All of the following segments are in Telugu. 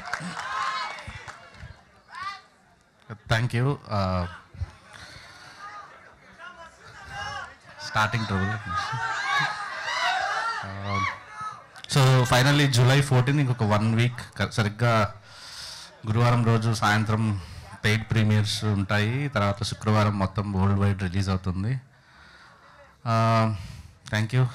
Thank you starting trouble so finally July fourteen ఇంకొక వన్ వీక్ సరిగ్గా గురువారం రోజు సాయంత్రం పెయిడ్ ప్రీమియర్స్ ఉంటాయి తర్వాత శుక్రవారం మొత్తం వరల్డ్ వైడ్ రిలీజ్ అవుతుంది థ్యాంక్ యూ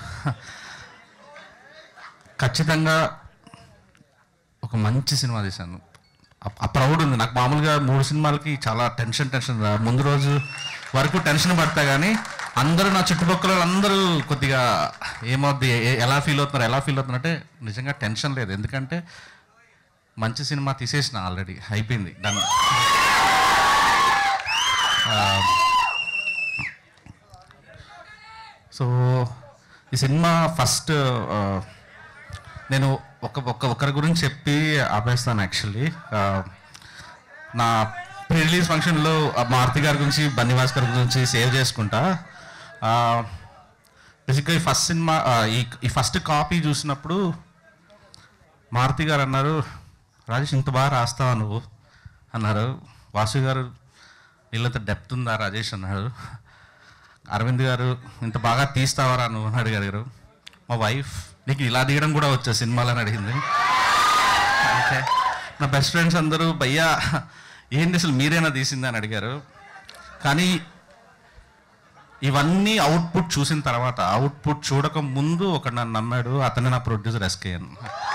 ఖచ్చితంగా ఒక మంచి సినిమా తీశాను ఆ- ఆ ప్రౌడ్ ఉంది నాకు మామూలుగా మూడు సినిమాలకి చాలా టెన్షన్ టెన్షన్ రా. ముందు రోజు వరకు టెన్షన్ పడతా కానీ అందరూ నా చుట్టుపక్కల అందరూ కొద్దిగా ఏమవుద్ది ఏ- ఎలా ఫీల్ అవుతున్నారు ఎలా ఫీల్ అవుతున్నారు అంటే నిజంగా టెన్షన్ లేదు ఎందుకంటే మంచి సినిమా తీసేసిన ఆల్రెడీ అయిపోయింది డన్ సో ఈ సినిమా ఫస్ట్ నేను ఒక ఒక ఒకరి గురించి చెప్పి ఆపేస్తాను యాక్చువల్లీ నా ప్రీ రిలీజ్ ఫంక్షన్లో మారుతి గారి గురించి బన్నివాస్ గారి గురించి సేవ్ చేసుకుంటా బేసిక్గా ఈ ఫస్ట్ సినిమా ఆ, ఈ ఈ ఫస్ట్ కాపీ చూసినప్పుడు మారుతి గారు అన్నారు రాజేష్ ఇంత బాగా రాస్తావా నువ్వు అన్నారు వాసు గారు వీళ్ళంత డెప్త్ ఉందా రాజేష్ అన్నారు అరవింద్ గారు ఇంత బాగా తీస్తావరా నువ్వు అని అడిగారు మా వైఫ్ నీకు ఇలా తీయడం కూడా వచ్చా సినిమాలని అడిగింది ఓకే నా బెస్ట్ ఫ్రెండ్స్ అందరూ భయ్యా ఏంటి అసలు మీరేనా తీసింది అని అడిగారు కానీ ఇవన్నీ అవుట్పుట్ చూసిన తర్వాత అవుట్పుట్ చూడక ముందు ఒక నన్ను నమ్మాడు అతనే నా ప్రొడ్యూసర్ ఎస్కేఎన్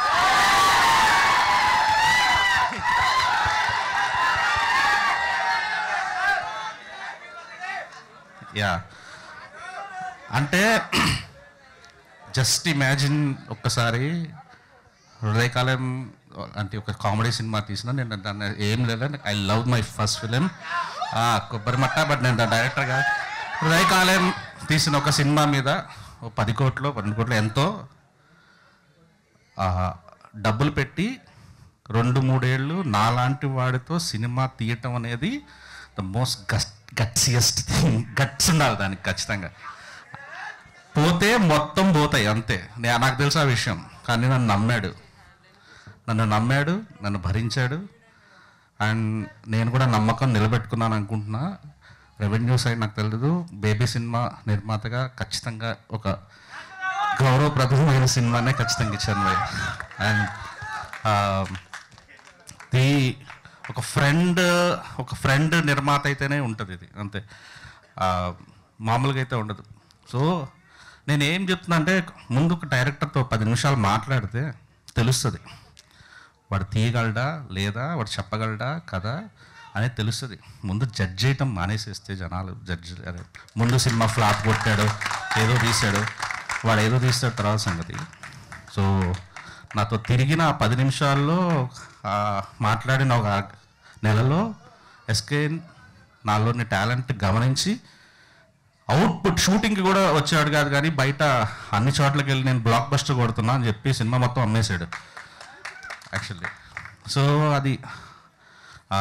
యా అంటే జస్ట్ ఇమాజిన్ ఒక్కసారి హృదయకాలం అంటే ఒక కామెడీ సినిమా తీసిన నేను దాన్ని ఏం లేదు I love my first film Kobbari Matta but నేను డైరెక్టర్గా హృదయకాలం తీసిన ఒక సినిమా మీద ఓ పది కోట్లు పన్నెండు కోట్లు ఎంతో ఆ, డబ్బులు పెట్టి రెండు మూడేళ్ళు నాలాంటి వాడితో సినిమా తీయటం అనేది the most gut gutsiest thing guts ఉండాలి దానికి ఖచ్చితంగా పోతే మొత్తం పోతాయి అంతే నే- నాకు తెలుసు ఆ విషయం కానీ నన్ను నమ్మాడు నన్ను నమ్మాడు నన్ను భరించాడు అండ్ నేను కూడా నమ్మకం నిలబెట్టుకున్నాను అనుకుంటున్నా రెవెన్యూ సైడ్ నాకు తెలియదు బేబీ సినిమా నిర్మాతగా ఖచ్చితంగా ఒక గౌరవప్రదమైన సినిమానే ఖచ్చితంగా ఇచ్చాను మరి అండ్ ది ఒక ఫ్రెండ్ ఒక ఫ్రెండ్ నిర్మాత అయితేనే ఉంటుంది ఇది అంతే ఆ, మామూలుగా అయితే ఉండదు సో నేను ఏం చెప్తున్నా అంటే ముందు ఒక డైరెక్టర్తో పది నిమిషాలు మాట్లాడితే తెలుస్తుంది వాడు తీయగలడా లేదా వాడు చెప్పగలడా కదా అనేది తెలుస్తుంది ముందు జడ్జ్ చేయటం మానేసేస్తే జనాలు జడ్జ్ అరే ముందు సినిమా ఫ్లాప్ కొట్టాడు ఏదో తీశాడు వాడు ఏదో తీస్తాడు తర్వాత సంగతి సో నాతో తిరిగిన ఆ పది నిమిషాల్లో ఆ, మాట్లాడిన ఒక నెలలో ఎస్కే నాలోని టాలెంట్ గమనించి అవుట్పుట్ షూటింగ్కి కూడా వచ్చాడు కాదు కానీ బయట అన్ని చోట్లకి వెళ్ళి నేను బ్లాక్ బస్టర్ కొడుతున్నా అని చెప్పి సినిమా మొత్తం అమ్మేశాడు యాక్చువల్లీ సో అది ఆ,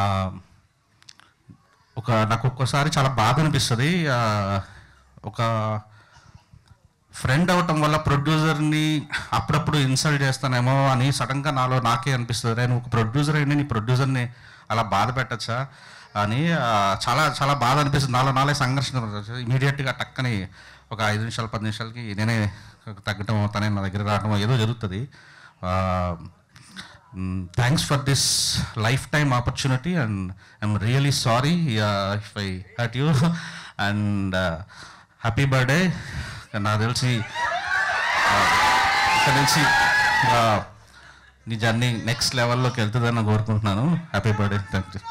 ఒక నాకు ఒక్కోసారి చాలా బాధ అనిపిస్తుంది ఆ, ఒక ఫ్రెండ్ అవటం వల్ల ప్రొడ్యూసర్ని అప్పుడప్పుడు ఇన్సల్ట్ చేస్తానేమో అని సడన్గా నాలో నాకే అనిపిస్తుంది నేను ఒక ప్రొడ్యూసర్ అయ్యి నీ ప్రొడ్యూసర్ని అలా బాధ పెట్టచ్చా అని ఆ, చాలా చాలా బాధ అనిపిస్తుంది నాలో నాలే సంఘర్షణ ఇమీడియట్గా టక్కని ఒక ఐదు నిమిషాలు పది నిమిషాలకి నేనే తగ్గటం తనే నా దగ్గర రావడం ఏదో జరుగుతుంది thanks for this life time opportunity and I'm really sorry if I hurt you and happy birthday నాకు తెలిసి uh, ఇక్కడ నుంచి uh, నీ జర్నీ నెక్స్ట్ లెవెల్లోకి వెళ్తుందని నేను కోరుకుంటున్నాను happy birthday thank you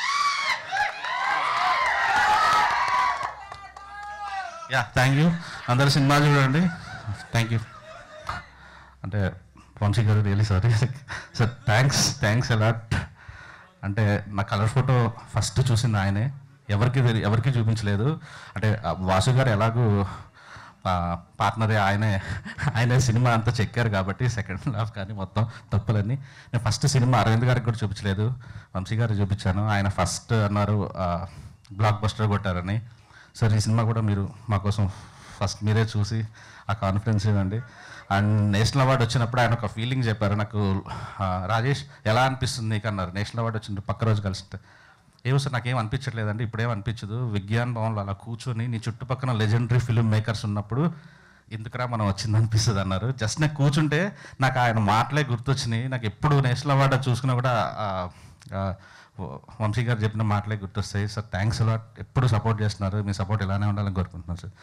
ya thank you అందరు సినిమా చూడండి థ్యాంక్ యూ అంటే Vamshi garu really sorry sir thanks thanks a lot అంటే నా కలర్ ఫోటో ఫస్ట్ చూసింది ఆయనే ఎవరికి తెలి- ఎవరికి చూపించలేదు అంటే ఆ వాసు గారు ఎలాగూ పార్ట్నరే ఆయనే ఆయనే సినిమా అంతా చెక్కారు కాబట్టి సెకండ్ హాఫ్ కానీ మొత్తం తప్పులన్నీ నేను ఫస్ట్ సినిమా అరవింద్ గారికి కూడా చూపించలేదు వంశీ గారు చూపించాను ఆయన ఫస్ట్ అన్నారు బ్లాక్ బస్టర్ కొట్టారని సార్ ఈ సినిమా కూడా మీరు మా కోసం ఫస్ట్ మీరే చూసి ఆ కాన్ఫిడెన్స్ ఇవ్వండి అండ్ నేషనల్ అవార్డు వచ్చినప్పుడు ఆయన ఒక ఫీలింగ్ చెప్పారు నాకు ఆ, రాజేష్ ఎలా అనిపిస్తుంది నీకు అన్నారు నేషనల్ అవార్డు వచ్చిన పక్క రోజు కలిస్తే ఏమో సార్ నాకేం అనిపించట్లేదండి ఇప్పుడేం అనిపించదు విజ్ఞాన్ భవన్లో అలా కూర్చొని నీ చుట్టుపక్కల లెజెండరీ ఫిల్మ్ మేకర్స్ ఉన్నప్పుడు ఎందుకురా మనం వచ్చింది అనిపిస్తుంది అన్నారు జస్ట్ నాకు కూర్చుంటే నాకు ఆయన మాటలే గుర్తొచ్చినాయి నాకు ఎప్పుడు నేషనల్ అవార్డు చూసుకున్నా కూడా ఆ, ఆ, వంశీ గారు చెప్పిన మాటలే గుర్తొస్తాయి సార్ థ్యాంక్స్ అలాట్ ఎప్పుడు సపోర్ట్ చేస్తున్నారు మీ సపోర్ట్ ఇలానే ఉండాలని కోరుకుంటున్నాను సార్